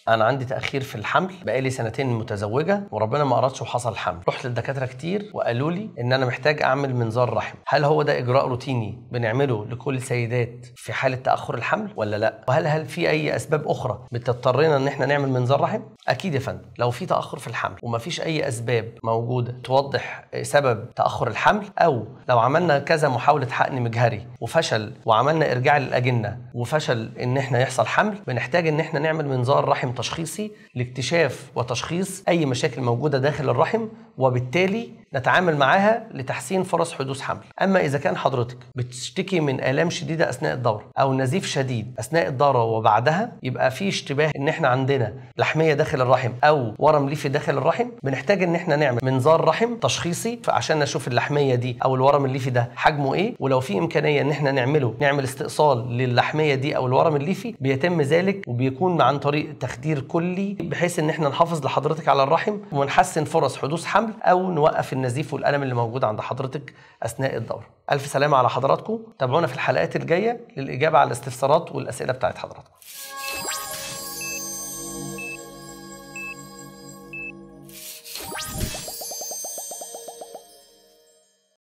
انا عندي تاخير في الحمل بقالي سنتين متزوجه وربنا ما اردش وحصل حمل رحت للدكاتره كتير وقالوا لي ان انا محتاج اعمل منظار رحم هل هو ده اجراء روتيني بنعمله لكل السيدات في حاله تاخر الحمل ولا لا وهل هل في اي اسباب اخرى بتضطرنا ان احنا نعمل منظار رحم اكيد يا فندم لو في تاخر في الحمل ومفيش اي اسباب موجوده توضح سبب تاخر الحمل او لو عملنا كذا محاوله حقن مجهري وفشل وعملنا ارجاع للاجنه وفشل ان احنا يحصل حمل بنحتاج ان احنا نعمل منظار رحم تشخيصي لاكتشاف وتشخيص اي مشاكل موجوده داخل الرحم وبالتالي نتعامل معاها لتحسين فرص حدوث حمل اما اذا كان حضرتك بتشتكي من الام شديده اثناء الدوره او نزيف شديد اثناء الدوره وبعدها يبقى في اشتباه ان احنا عندنا لحميه داخل الرحم او ورم ليفي داخل الرحم بنحتاج ان احنا نعمل منظار رحم تشخيصي عشان نشوف اللحميه دي او الورم الليفي ده حجمه ايه ولو في امكانيه ان احنا نعمله نعمل استئصال للحميه دي او الورم الليفي بيتم ذلك وبيكون عن طريق تخدير كلي بحيث ان احنا نحافظ لحضرتك على الرحم ونحسن فرص حدوث حمل او نوقف النزيف والالم اللي موجود عند حضرتك اثناء الدوره الف سلامه على حضراتكم تابعونا في الحلقات الجايه للاجابه على الاستفسارات والاسئله بتاعت حضراتكم